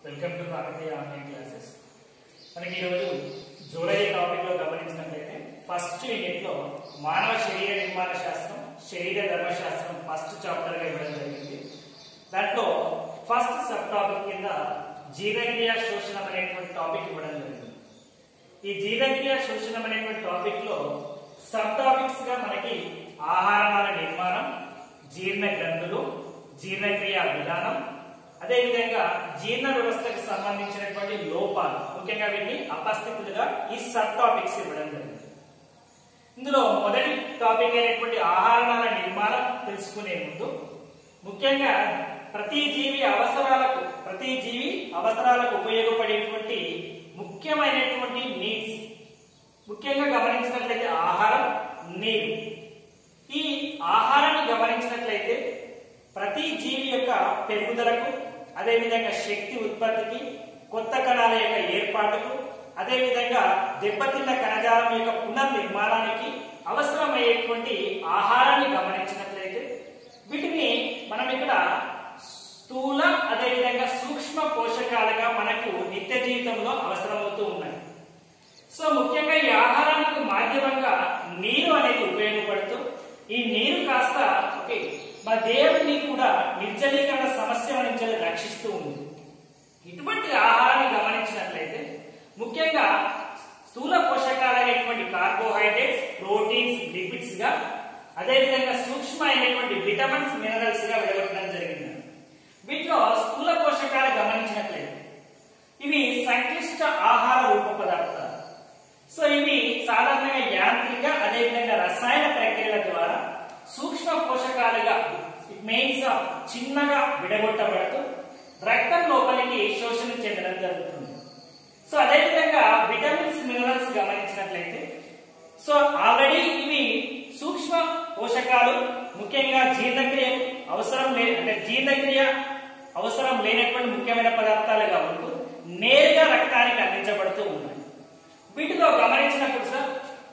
Welcome to Kakatiya online classes మనకి ఈరోజు July topic లో గమనించినట్లయితే ఫస్ట్ యూనిట్ లో మానవ శరీర నిర్మాణ శాస్త్రం శరీర ధర్మశాస్త్రం ఫస్ట్ చాప్టర్ గా ఇవ్వడం జరిగింది దాంట్లో ఫస్ట్ సబ్ టాపిక్ కింద జీవక్రియ శోషణం అనేటువంటి టాపిక్ ఇవ్వడం జరిగింది ఈ జీవక్రియ శోషణం అనేటువంటి టాపిక్ లో సబ్ టాపిక్స్ గా మనకి ఆహారాల నిర్మాణం జీర్ణ గ్రంథులు జీర్ణక్రియ విధానం అదేవిధంగా జీర్ణ వ్యవస్థకు సంబంధించినటువంటి లోపాలు ముఖ్యంగా వీటిని అపస్థితులుగా ఈ సబ్ టాపిక్స్ ఇవ్వడం జరిగింది ఇందులో మొదటి టాపిక్ అయినటువంటి ఆహారాల నిర్మాణం తెలుసుకునే ముందు ముఖ్యంగా ప్రతి జీవి అవసరాలకు ప్రతి జీవి అవసరాలకు ఉపయోగపడేటువంటి ముఖ్యమైనటువంటి నీడ్స్ ముఖ్యంగా గమనించినట్లయితే ఆహారం నీరు ఈ ఆహారాన్ని గమనించినట్లయితే ప్రతి జీవి యొక్క పెరుగుదలకు అదేవిధంగా శక్తి ఉత్పత్తికి కొత్త కణాల యొక్క ఏర్పాటుకు అదేవిధంగా దెబ్బతిన్న కణజాలం యొక్క పునర్నిర్మాణానికి అవసరమయ్యేటువంటి ఆహారాన్ని గమనించినట్లయితే వీటిని మనం ఇక్కడ స్థూల అదేవిధంగా సూక్ష్మ పోషకాలుగా మనకు నిత్య జీవితంలో అవసరమవుతూ ఉన్నాయి సో ముఖ్యంగా ఈ ఆహారానికి మాధ్యమంగా నీరు అనేది ఉపయోగపడుతూ ఈ నీరు కాస్త ఓకే మన దేవుడిని కూడా నిర్జలీకరణ సమస్య నుంచి రక్షిస్తూ ఉంది ఇటువంటి ఆహారాన్ని గమనించినట్లయితే ముఖ్యంగా స్థూల పోషకాలైనటువంటి కార్బోహైడ్రేట్స్ ప్రోటీన్స్ లిపిడ్స్ గా అదేవిధంగా సూక్ష్మ అయినటువంటి విటమిన్స్ మినరల్స్ గా విడగొట్టడం జరిగింది వీటిలో స్థూల పోషకాలు గమనించినట్లయితే ఇవి సంక్లిష్ట ఆహార రూప పదార్థాలు సో ఇవి సాధారణంగా యాంత్రిక అదేవిధంగా రసాయన ప్రక్రియల ద్వారా సూక్ష్మ పోషకాలుగా మెయిన్స్ చిన్నగా విడగొట్టబడుతూ రక్తం లోపలికి శోషణ చెందడం జరుగుతుంది సో అదేవిధంగా విటమిన్స్ మినరల్స్ గమనించినట్లయితే సో ఆల్రెడీ ఇవి సూక్ష్మ పోషకాలు ముఖ్యంగా జీర్ణక్రియ అవసరం లే అంటే జీర్ణక్రియ అవసరం లేనటువంటి ముఖ్యమైన పదార్థాలుగా ఉంటూ నేరుగా రక్తానికి అందించబడుతూ ఉన్నాయి వీటిలో గమనించినప్పుడు సార్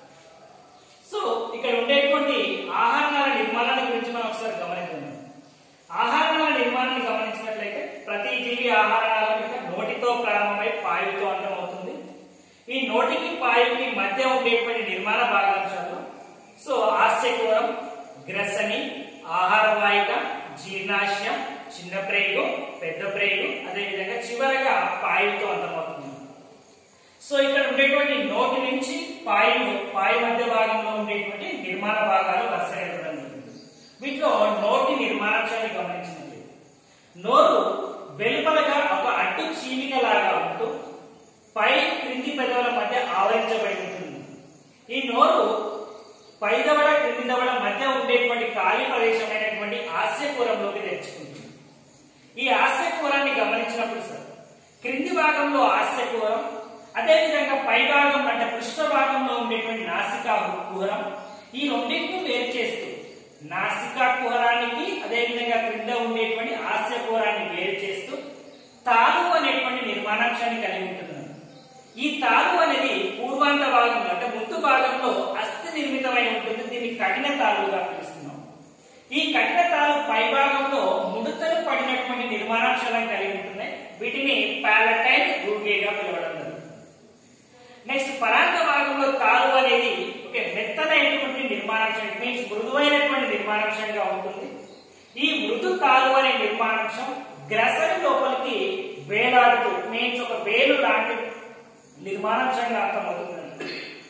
సో ఇక్కడ ఉండేటువంటి ఆహారాల నిర్మాణాల గురించి మనం ఒకసారి గమనిద్దాం ఆహారాల నిర్మాణాన్ని గమనించినట్లయితే ప్రతి జీవి ఆహారాల యొక్క నోటితో ప్రారంభమై పాయుతో అంతమవుతుంది ఈ నోటికి పాయుకి మధ్య ఉండేటువంటి నిర్మాణ భాగాంశాలు సో ఆస్యకూరం గ్రసని ఆహార వాయిక జీర్ణాశయం చిన్న ప్రేగు పెద్ద ప్రేగు అదేవిధంగా చివరగా పాయుతో అంతమవుతుంది సో ఇక్కడ ఉండేటువంటి నోటి నుంచి పాయి పాయి మధ్య భాగంలో ఉండేటువంటి నిర్మాణ భాగాలు వరుసగా ఇవ్వడం జరుగుతుంది వీటిలో నోటి నిర్మాణాంశాన్ని గమనించినట్లయితే నోరు వెలుపలగా ఒక అడ్డు చీలిక లాగా ఉంటూ పై క్రింది పెదవుల మధ్య ఆవరించబడి ఉంటుంది ఈ నోరు పై దవడ క్రింది దవడ మధ్య ఉండేటువంటి ఖాళీ ప్రదేశమైనటువంటి ఆస్యకూరంలోకి తెచ్చుకుంటుంది ఈ ఆస్యకూరాన్ని గమనించినప్పుడు సార్ క్రింది భాగంలో ఆస్యకూరం అదేవిధంగా పై భాగం అంటే పృష్ఠ భాగంలో ఉండేటువంటి నాసికా కుహరం ఈ రెండింటిని వేరు చేస్తూ నాసికా కుహరానికి అదేవిధంగా క్రింద ఉండేటువంటి ఆస్య కుహరాన్ని వేరు చేస్తూ తాలు అనేటువంటి నిర్మాణాంశాన్ని కలిగి ఉంటుంది ఈ తాలు అనేది పూర్వాంత భాగంలో అంటే ముందు భాగంలో అస్థి నిర్మితమై ఉంటుంది దీన్ని కఠిన తాలుగా పిలుస్తున్నాం ఈ కఠిన తాలు పై భాగంలో ముడతలు పడినటువంటి నిర్మాణాంశాలను కలిగి ఉంటున్నాయి వీటిని పాలటైన్ రూగేగా పిలవడం జరుగుతుంది నెక్స్ట్ పరాంగ భాగంలో తాలు అనేది ఓకే మెత్తనైనటువంటి నిర్మాణాంశం మీన్స్ మృదువైనటువంటి నిర్మాణాంశంగా ఉంటుంది ఈ మృదు తాలు అనే నిర్మాణాంశం గ్రసని లోపలికి వేలాడుతూ మీన్స్ ఒక వేలు లాంటి నిర్మాణాంశంగా అర్థమవుతుంది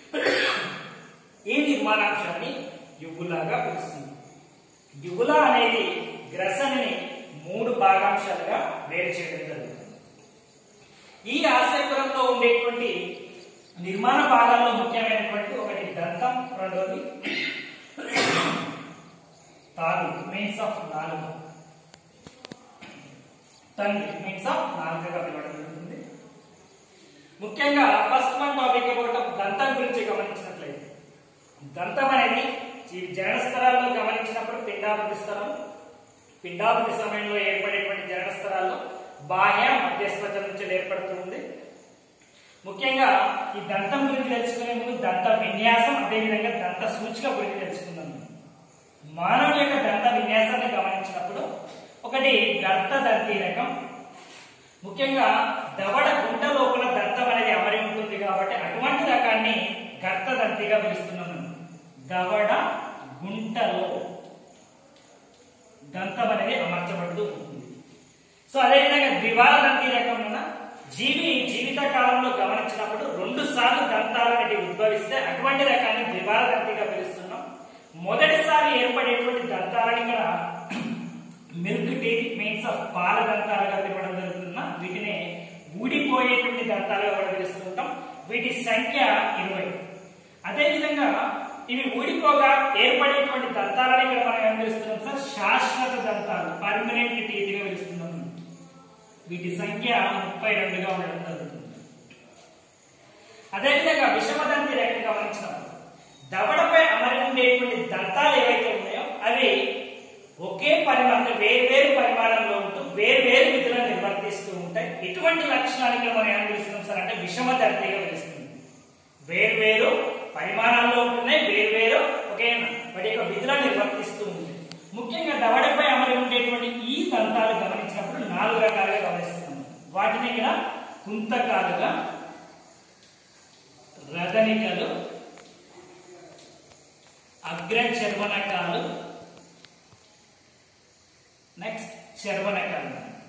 ఈ నిర్మాణాంశాన్ని యుగులాగా పిలుస్తుంది యుగుల అనేది గ్రసని మూడు భాగాంశాలుగా వేరు చేయడం జరుగుతుంది ఈ ఆశయపురంలో ఉండేటువంటి నిర్మాణ భాగాల్లో ముఖ్యమైనటువంటి ఒకటి దంతం రెండోది తాలు మీన్స్ ఆఫ్ నాలుగు తండ్రి మీన్స్ ఆఫ్ నాలుగుగా పిలవడం జరుగుతుంది ముఖ్యంగా ఫస్ట్ వన్ టాపిక్ అబౌట్ దంతం గురించి గమనించినట్లయితే దంతం అనేది ఈ జనన స్థలాల్లో గమనించినప్పుడు పిండాభివృద్ధి స్థలం పిండాభివృద్ధి సమయంలో ఏర్పడేటువంటి జనన స్థలాల్లో బాహ్య మధ్యస్థత నుంచి ఏర్పడుతుంది ముఖ్యంగా ఈ దంతం గురించి తెలుసుకునే ముందు దంత విన్యాసం అదేవిధంగా దంత సూచిక గురించి తెలుసుకుందాం మానవుడి యొక్క దంత విన్యాసాన్ని గమనించినప్పుడు ఒకటి గర్త దంతి రకం ముఖ్యంగా దవడ గుంట లోపల దంతం అనేది అమరి ఉంటుంది కాబట్టి అటువంటి రకాన్ని గర్త దంతిగా పిలుస్తున్నాము దవడ గుంటలో దంతం అనేది అమర్చబడుతూ ఉంటుంది సో అదేవిధంగా ద్వివార దంతి రకమున జీవి జీవిత కాలంలో గమనించినప్పుడు రెండు సార్లు దంతాలు అనేవి ఉద్భవిస్తే అటువంటి రకాన్ని ద్వివార దంతిగా పిలుస్తున్నాం మొదటిసారి ఏర్పడేటువంటి దంతాలను ఇక్కడ మిల్క్ టీత్ మీన్స్ ఆఫ్ పాల దంతాలుగా పిలవడం జరుగుతున్న వీటిని ఊడిపోయేటువంటి దంతాలుగా కూడా పిలుస్తుంటాం వీటి సంఖ్య ఇరవై అదేవిధంగా ఇవి ఊడిపోగా ఏర్పడేటువంటి దంతాలను ఇక్కడ మనం ఏం పిలుస్తున్నాం సార్ శాశ్వత దంతాలు పర్మనెంట్ టీత్గా పిలుస్తున్నాం వీటి సంఖ్య ముప్పై రెండుగా ఉండడం జరుగుతుంది అదేవిధంగా విషమదంతి రేఖ గమనించినప్పుడు దవడపై అమరి ఉండేటువంటి దంతాలు ఏవైతే ఉన్నాయో అవి ఒకే పరిమాణం వేరు వేరు పరిమాణంలో ఉంటూ వేరు వేరు విధులను నిర్వర్తిస్తూ ఉంటాయి ఇటువంటి లక్షణానికి మనం ఏం పిలుస్తున్నాం సార్ అంటే విషమదంతిగా పిలుస్తుంది వేరు వేరు పరిమాణాల్లో ఉంటున్నాయి వేరు వేరు ఒకే వాటి యొక్క విధులను నిర్వర్తిస్తూ ఉంటాయి ముఖ్యంగా దవడపై అమరి ఉండేటువంటి ఈ దంతాలు గమనించినప్పుడు నాలుగు రకాలుగా గమనిస్తున్నాం వాటిని ఇక్కడ కుంతకాలుగా రదనికలు అగ్ర చర్వణకాలు నెక్స్ట్ చర్వణకాలు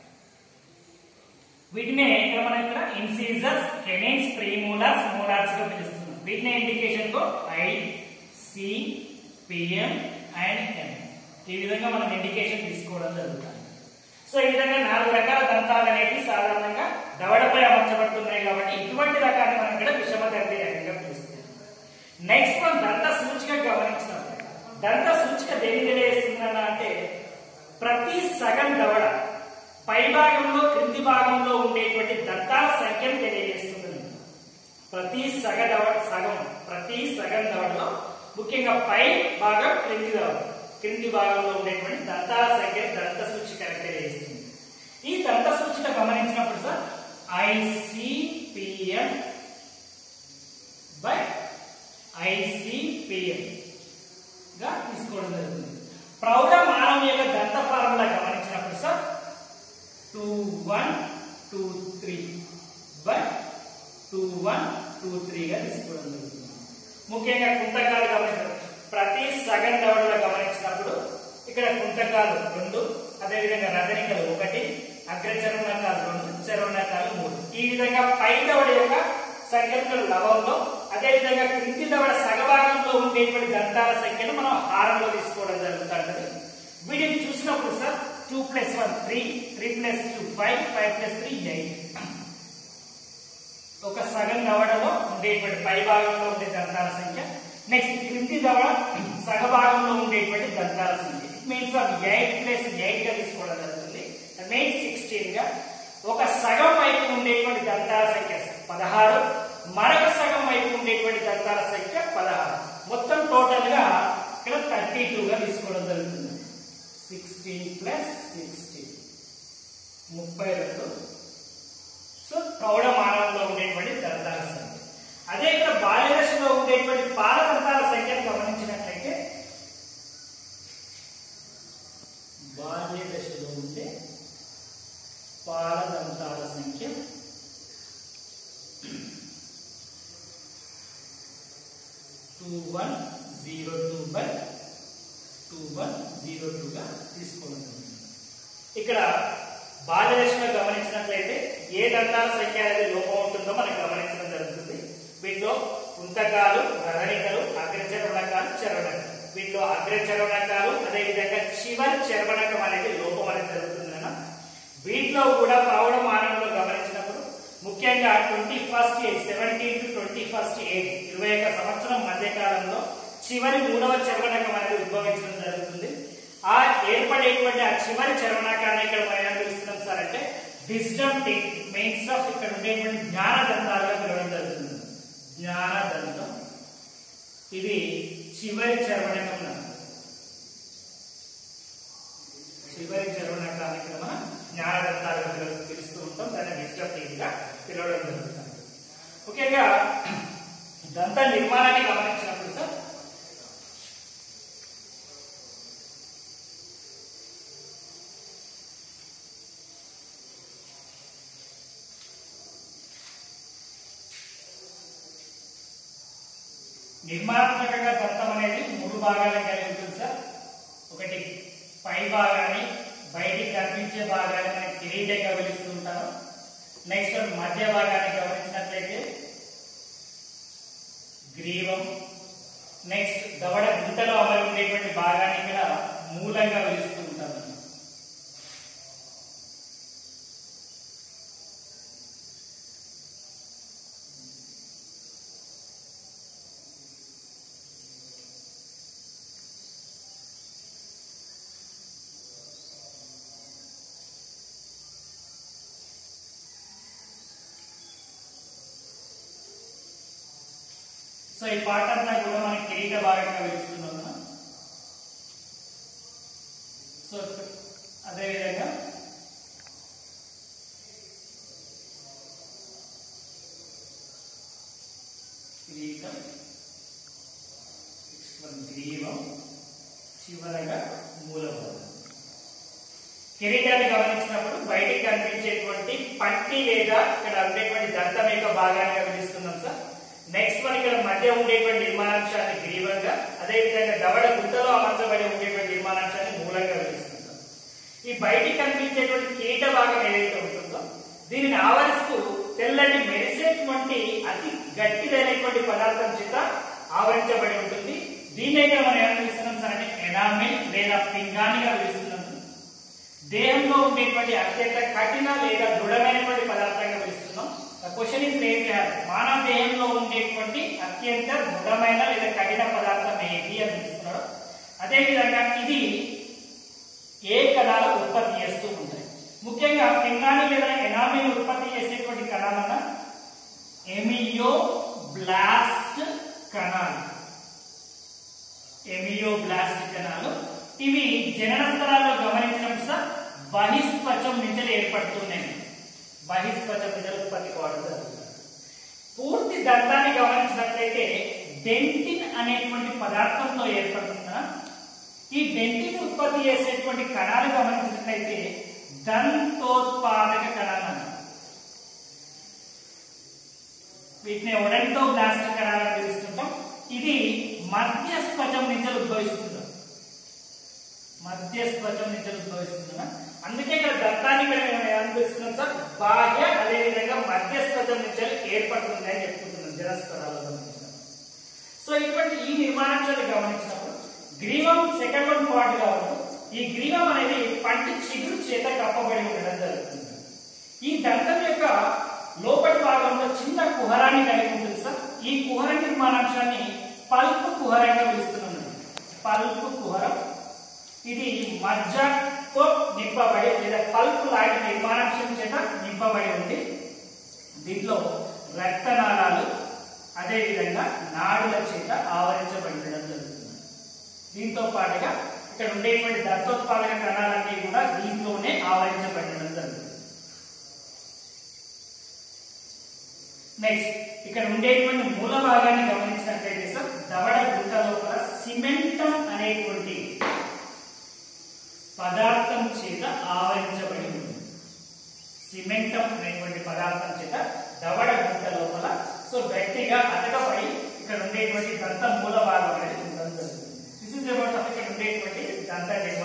వీటినే ఇక్కడ మనం ఇక్కడ ఇన్సీజర్స్ కెనైన్స్ ప్రీమోలార్స్ మోలార్స్ గా పిలుస్తున్నాం వీటిని ఇండికేషన్ కు I C PM and M ఈ విధంగా మనం ఇండికేషన్ తీసుకోవడం జరుగుతుంది సో ఈ విధంగా నాలుగు రకాల దంతాలు అనేవి సాధారణంగా దవడపై అమర్చబడుతున్నాయి కాబట్టి ఇటువంటి రకాన్ని మనం ఇక్కడ విషమ దంతి రకంగా పిలుస్తాం నెక్స్ట్ మనం దంత సూచిక గమనించినప్పుడు దంత సూచిక దేని తెలియజేస్తుందన్న అంటే ప్రతి సగం దవడ పై భాగంలో క్రింది భాగంలో ఉండేటువంటి దంతాల సంఖ్యను తెలియజేస్తుంది ప్రతి సగ దవడ సగం ప్రతి సగం దవడలో ముఖ్యంగా పై భాగం క్రింది దవడ క్రింది భాగంలో ఉండేటువంటి దంతాల సంఖ్య దంత సూచిక తెలియజేస్తుంది ఈ దంత సూచిక గమనించినప్పుడు సార్ ఐసిపిఎం బై ఐసిపిఎం గా తీసుకోవడం జరుగుతుంది ప్రౌఢ మానవ యొక్క దంత ఫార్ములా గమనించినప్పుడు sir two one two three by two one two త్రీగా తీసుకోవడం జరుగుతుంది ముఖ్యంగా కుంతకాలు గమనించడం ప్రతి సగం దవడలో గమనించినప్పుడు ఇక్కడ కుంతకాలు రెండు అదేవిధంగా రజనికలు ఒకటి అగ్రచర్మకాలు రెండు చర్మకాలు మూడు ఈ విధంగా పై దవడ యొక్క సంఖ్యలు లవంలో అదేవిధంగా క్రింది దవడ సగభాగంలో ఉండేటువంటి దంతాల సంఖ్యను మనం హారంలో తీసుకోవడం జరుగుతుంటది వీటిని చూసినప్పుడు sir two plus one three three plus two five five plus three eight ఒక సగం దవడలో ఉండేటువంటి పై భాగంలో ఉండే దంతాల సంఖ్య నెక్స్ట్ క్రింది దవడ సగ భాగంలో ఉండేటువంటి దంతాల సంఖ్య means of eight plus eight గా తీసుకోవడం జరుగుతుంది మీన్స్ సిక్స్టీన్ గా ఒక సగం వైపు ఉండేటువంటి దంతాల సంఖ్య పదహారు మరొక సగం వైపు ఉండేటువంటి దంతాల సంఖ్య పదహారు మొత్తం టోటల్ గా ఇక్కడ థర్టీ టూ గా తీసుకోవడం జరుగుతుంది సిక్స్టీన్ ప్లస్ సిక్స్టీన్ ముప్పై రెండు సో ప్రౌఢ మానవంలో ఉండేటువంటి దంతాల సంఖ్య అదే ఇక్కడ బాల్య దశలో ఉండేటువంటి పాల దంతాల సంఖ్యను గమనించినట్లయితే బాల్య దశలో ఉండే పాల దంతాల సంఖ్య two one zero two by two one zero టూగా తీసుకోవడం జరుగుతుంది. ఇక్కడ బాల్య దశలో గమనించినట్లయితే ఏ దంతాల సంఖ్య అనేది లోపం ఉంటుందో మనకు గమనించడం జరుగుతుంది వీటిలో కుంతకాలు రహరికలు అగ్రచర్వణకాలు చర్వణకాలు వీటిలో అగ్రచర్వణకాలు అదేవిధంగా చివరి చర్వణకం అనేది లోపం అనేది జరుగుతుందన్న వీటిలో కూడా ప్రౌఢ మానవులు గమనించినప్పుడు ముఖ్యంగా twenty first age seventeen to twenty first age ఇరవై ఒక్క సంవత్సరం మధ్య కాలంలో చివరి మూడవ చర్వణకం అనేది ఉద్భవించడం జరుగుతుంది ఆ ఏర్పడేటువంటి ఆ చివరి చర్వణకాన్ని ఇక్కడ మనం ఏం పిలుస్తున్నాం సార్ అంటే విజ్డమ్ టీత్ మెయిన్స్ ఆఫ్ ఇక్కడ ఉండేటువంటి జ్ఞాన దంతాలుగా పిలవడం జరుగుతుంది జ్ఞాన దంతం ఇది చివరి చర్వణకం నందు. చివరి చర్వణకాన్ని ఇక్కడ మనం జ్ఞాన దంతాలుగా పిలువ- పిలుస్తూ ఉంటాం దాన్ని విజ్డమ్ టీత్ గా పిలవడం జరుగుతుంది ముఖ్యంగా దంత నిర్మాణాన్ని గమనించినప్పుడు సార్ నిర్మాణాత్మకంగా దంతం అనేది మూడు భాగాలను కలిగి ఉంటుంది సార్ ఒకటి పై భాగాన్ని బయటికి కనిపించే భాగాన్ని మనం కిరీటంగా పిలుస్తూ ఉంటాము నెక్స్ట్ మధ్య భాగాన్ని గమనించినట్లయితే గ్రీవం నెక్స్ట్ దవడ గుంటలో అమలు ఉండేటువంటి భాగాన్ని ఇక్కడ మూలంగా పిలుస్తూ ఉంటాము సో ఈ పార్ట్ అంతా కూడా మనం కిరీట భాగంగా పిలుస్తున్నాం మనం. సో అదే విధంగా కిరీటం నెక్స్ట్ వన్ గ్రీవం చివరగా మూలభాగం కిరీటాన్ని గమనించినప్పుడు బయటికి కనిపించేటువంటి పట్టి లేదా ఇక్కడ ఉండేటువంటి దంతం యొక్క భాగాన్ని గమనిస్తున్నాం సార్ నెక్స్ట్ మన ఇక్కడ మధ్య ఉండేటువంటి నిర్మాణాంశాన్ని గ్రీవంగా అదే విధంగా దవడ గుంటలో అమర్చబడి ఉండేటువంటి నిర్మాణాంశాన్ని మూలంగా గమనిస్తుంటాం ఈ బయటికి కనిపించేటువంటి కీట భాగం ఏదైతే ఉంటుందో దీనిని ఆవరిస్తూ తెల్లటి మెరిసేటువంటి అతి గట్టిదైనటువంటి పదార్థం చేత ఆవరించబడి ఉంటుంది దీన్ని ఇక్కడ మనం ఏమని పిలుస్తున్నాం సార్ అంటే ఎనామిల్ లేదా పింగానిగా పిలుస్తున్నాం దేహంలో ఉండేటువంటి అత్యంత కఠిన లేదా దృఢమైనటువంటి పదార్థంగా పిలుస్తున్నాం క్వశ్చన్ ఇస్ రేజ్ మానవ దేహంలో ఉండేటువంటి అత్యంత దృఢమైన లేదా కఠిన పదార్థం ఏది అని పిలుస్తున్నాడు అదే విధంగా ఇది ఏ కణాలు ఉత్పత్తి చేస్తూ ఉంటాయి ముఖ్యంగా పింగాణి లేదా ఎనామిల్ ఉత్పత్తి చేసేటువంటి కణాలన్న ఎమియో బ్లాస్ట్ కణాలు ఎమియో బ్లాస్ట్ కణాలు ఇవి జనన స్థలాల్లో గమనించినప్పుడు సార్ బహిస్పచం నిజలు ఏర్పడుతున్నాయి బహిస్పచం నిజలు ఉత్పత్తికి వాడుతారు పూర్తి దంతాన్ని గమనించినట్లయితే డెంటిన్ అనేటువంటి పదార్థంతో ఏర్పడుతున్న ఈ డెంటిన్ ఉత్పత్తి చేసేటువంటి కణాలు గమనించినట్లయితే దంతోత్పాదక కణాలు అంటారు. వీటిని ఒడంటో బ్లాస్ట్ కణాలను పిలుస్తుంటాం ఇది మధ్యస్పజం నుంచి ఉద్భవిస్తుంది మధ్యస్పజం నుంచి ఉద్భవిస్తుందా అందుకే ఇక్కడ దత్తాన్ని ఇక్కడ మేము ఏమనిపిస్తున్నాం సార్ బాహ్య అదేవిధంగా మధ్యస్పజం నుంచి ఏర్పడుతుంది అని చెప్పుకుంటున్నాం జనస్పదాలలో సో ఇటువంటి ఈ నిర్మాణాంశాలు గమనించినప్పుడు గ్రీవం సెకండ్ వన్ పార్ట్ కావచ్చు ఈ గ్రీవం అనేది పంటి చిగురు చేత కప్పబడి ఉండడం జరుగుతుంది ఈ దంతం యొక్క లోపటి భాగంలో చిన్న కుహరాన్ని కలిగి ఉంటుంది సార్ ఈ కుహర నిర్మాణాంశాన్ని పల్పు కుహరంగా పిలుస్తున్నాం పల్పు కుహరం ఇది మజ్జతో నింపబడి లేదా పల్పు లాంటి నిర్మాణాంశం చేత నింపబడి ఉంది దీంట్లో రక్తనాళాలు అదేవిధంగా నాడుల చేత ఆవరించబడి ఉండడం జరుగుతుంది దీంతో పాటుగా ఇక్కడ ఉండేటువంటి దత్తోత్పాదక కణాలన్నీ కూడా దీంట్లోనే ఆవరించబడి ఉండడం జరుగుతుంది నెక్స్ట్ ఇక్కడ ఉండేటువంటి మూల భాగాన్ని గమనించినట్లయితే సార్ దవడ గుంట లోపల సిమెంటం అనేటువంటి పదార్థం చేత ఆవరించబడి ఉంది సిమెంటం అనేటువంటి పదార్థం చేత దవడ గుంట లోపల సో గట్టిగా అతకబడి ఇక్కడ ఉండేటువంటి దంత మూల భాగం అనేది ఉండడం జరుగుతుంది దిస్ ఇస్ అబౌట్ ఇక్కడ ఉండేటువంటి దంత నిర్మాణం